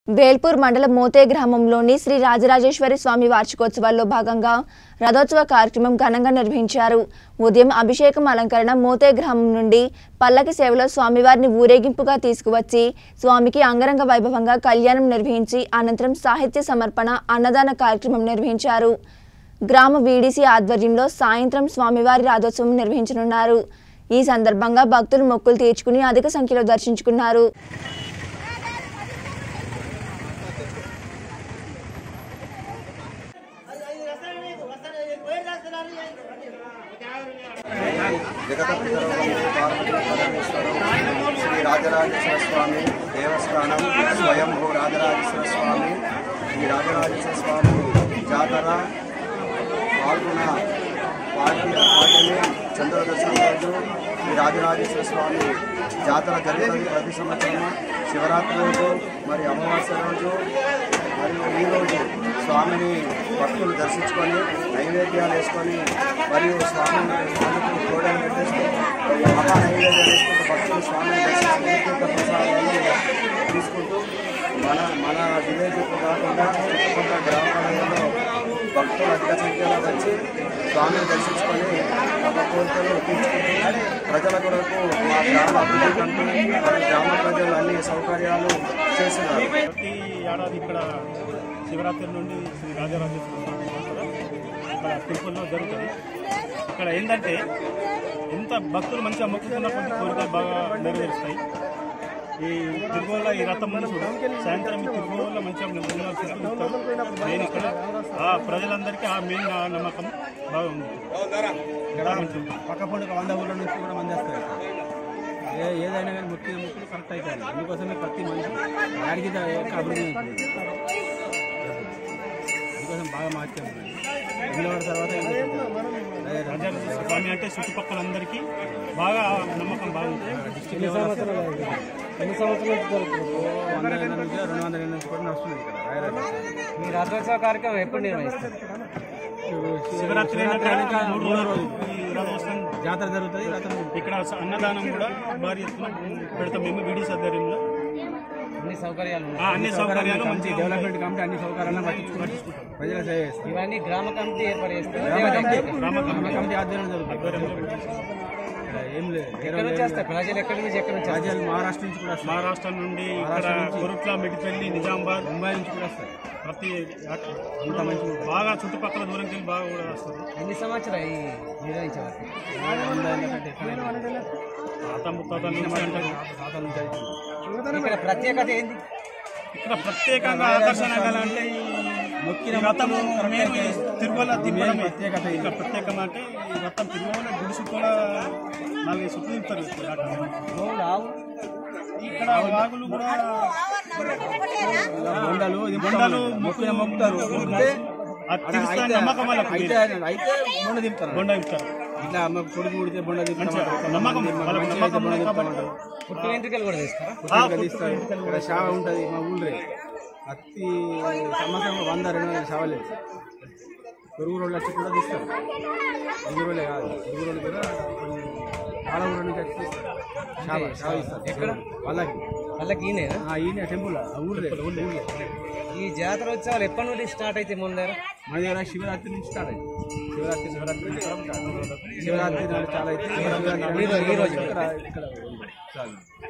బేల్పూర్ మండలం మోతే గ్రామంలోని శ్రీ రాజరాజేశ్వరి స్వామి వార్షికోత్సవాల్లో భాగంగా రథోత్సవ కార్యక్రమం ఘనంగా నిర్వహించారు ఉదయం అభిషేకం అలంకరణ మోతే గ్రామం నుండి పల్లకి సేవలో స్వామివారిని ఊరేగింపుగా తీసుకువచ్చి స్వామికి అంగరంగ వైభవంగా కళ్యాణం నిర్వహించి అనంతరం సాహిత్య సమర్పణ అన్నదాన కార్యక్రమం నిర్వహించారు గ్రామ వీడీసీ ఆధ్వర్యంలో సాయంత్రం స్వామివారి రథోత్సవం నిర్వహించనున్నారు ఈ సందర్భంగా భక్తులు మొక్కులు తీర్చుకుని అధిక సంఖ్యలో దర్శించుకున్నారు జగత పరమేశ్వరం శ్రీ రాజరాజేశ్వర స్వామి దేవస్థానం స్వయంభూ రాజరాజేశ్వర స్వామి ఈ రాజరాజేశ్వర స్వామి జాతర పాల్గొన పాటి పాటిని చంద్రదర్శనం రోజు ఈ రాజరాజేశ్వర స్వామి జాతర జరుగుతుంది ప్రతి సంవత్సరం శివరాత్రి రోజు మరి అమావాస్య రోజు మరియు ఈ రోజు స్వామిని భక్తులు దర్శించుకొని నైవేద్యాలు వేసుకొని మరియు స్వామిని స్వామికి గోడలు పెట్టేసి మహా నైవేద్యాలు వేసుకుంటూ భక్తులు స్వామిని దర్శించుకుని తీర్థ ప్రసాదాలను తీసుకుంటూ మన మన విలేజ్ కాకుండా చుట్టుపక్కల గ్రామాలలో భక్తులు అధిక సంఖ్యలో వచ్చి స్వామిని దర్శించుకొని తమ కోరికలు తీర్చుకుంటూ ప్రజల కొరకు మా గ్రామ అభివృద్ధి కమిటీ మరియు గ్రామ ప్రజలు అన్ని సౌకర్యాలు చేస్తున్నారు ప్రతి ఏడాది ఇక్కడ శివరాత్రి నుండి శ్రీ రాజరాజేశ్వర స్వామి జాతర ఇక్కడ టెంపుల్లో జరుగుతుంది ఇక్కడ ఏంటంటే ఎంత భక్తులు మంచిగా మొక్కుకున్న కొద్ది కోరికలు బాగా నెరవేరుస్తాయి ఈ తిరుమల ఈ రథం ముందు కూడా సాయంత్రం ఈ తిరుమలలో మంచిగా నిర్మలా తీసుకుంటారు నేను ఇక్కడ ఆ ప్రజలందరికీ ఆ మెయిన్ ఆ నమ్మకం బాగా ఉంది చాలా మంచిగా ఉంది. పక్క పండుగ వంద ఊళ్ళ నుంచి కూడా మంది వస్తారు ఇక్కడ. ఏ ఏదైనా కానీ ముక్కిన ముక్కులు కరెక్ట్ అవుతాయి అందుకోసమే ప్రతి మనిషి వాడికి దా- యొక్క అభివృద్ధి ఉంటుంది అందుకోసం బాగా మార్చాము నిలబడిన తర్వాత ఏం చేస్తారు? అదే రాజా రాజరాజేశ్వర స్వామి అంటే చుట్టుపక్కల అందరికీ బాగా నమ్మకం బాగుంటుంది ఎన్ని సంవత్సరాలు ఎన్ని సంవత్సరాలు వంద ఏళ్ళ నుంచి రెండు వందల ఏళ్ళ నుంచి కూడా నడుస్తుంది ఇక్కడ రాయరాజు మీ రథోత్సవ కార్యక్రమం ఎప్పుడు నిర్వహిస్తారు శివరాత్రి అయినాక మూడు రోజులు ఈ రథోత్సవం జాతర జరుగుతుంది రథం ఇక్కడ అన్నదానం కూడా భారీ ఎత్తున పెడతాం మేము విడిస్ ఆధ్వర్యంలో అన్ని సౌకర్యాలు ఉన్నాయి ఆ, అన్ని సౌకర్యాలు కమిటీ మంచిగా డెవలప్మెంట్ కమిటీ అన్ని సౌకర్యాలను పట్టించుకుంటాం ప్రజల సేవ చేస్తాం ఇవన్నీ గ్రామ కమిటీ ఏర్పాటు చేస్తారు గ్రామ కమిటీ ఆధ్వర్యంలో జరుగుతుంది ఏం లేదు ఎక్కడ నుంచి వస్తారు ప్రజలు ఎక్కడి నుంచి ఎక్కడి నుంచి వస్తారు? రాజ్యాలు మహారాష్ట్ర నుంచి కూడా వస్తాయి మహారాష్ట్ర నుండి ఇక్కడ కొరుట్ల మెడిపల్లి నిజామాబాద్ ముంబై నుంచి కూడా వస్తాయి ప్రతి అంత మంచి బాగా చుట్టుపక్కల దూరంకి వెళ్ళి బాగా కూడా వస్తారు ఎన్ని సంవత్సరాలు ఈ నిర్వహించవచ్చు వంద ఏళ్ళ కంటే ఎక్కువనే తాత ముత్తాతల నుంచి అంటారు తాతల నుంచి అవుతుంది. ఇక్కడ ప్రత్యేకత ఏంది ఇక్కడ ప్రత్యేకంగా ఆకర్షణ గల అంటే ఈ మొక్కిన రథము మేము ఈ తిరుమల తిప్పడమే ప్రత్యేకత ఇది. ఇక్కడ ప్రత్యేకం అంటే ఈ రథం తిరుమల గుడిసి కూడా నాలుగు చుట్టూ తిప్పుతారు ఇక్కడ. గోవులు ఆవు ఇక్కడ వాగులు కూడా బొండలు ఇది బొండలు మొక్కున మొక్కుతారు మొక్కితే అది తీరుస్తా నమ్మకం వాళ్ళకు అయితే అయితే బొండ దింపుతారు బొండ ఇస్తారు ఇట్లా అమ్మ కొడుకు పుడితే బొండ దింపుతారు నమ్మకం వాళ్ళకి నమ్మకం ఉంది కాబట్టి పుట్టి వెంట్రుకలు కూడా తీస్తారా ఆ, తీస్తారు ఇక్కడ షావ ఉంటుంది మా ఊళ్ళో అతి సంవత్సరం వంద రెండు వందల షావలేదు పొరుగు రోడ్లు వచ్చి కూడా తీస్తారు పొరుగు రోడ్లే కాదు పొరుగు రోడ్లు కూడా కొన్ని చాలా ఊళ్ళ నుంచి వచ్చి తీస్తారు షావ షావ ఇస్తారు ఎక్కడ వాళ్ళకి వాళ్ళకి ఈయన ఆ, ఈయన టెంపుల్ ఆ ఊళ్ళే ఊళ్ళే ఈ జాతర ఉత్సవాలు ఎప్పటి నుండి స్టార్ట్ అయితే ముందు మన దగ్గర శివరాత్రి నుంచి స్టార్ట్ అయింది శివరాత్రి శివరాత్రి నుంచి స్టార్ట్. శివరాత్రి నాడు చాలా అయితే శివరాత్రి నాడు ఈ రోజు- ఈ రోజు. ఇక్కడ ఇక్కడ ఉంది. చాలు.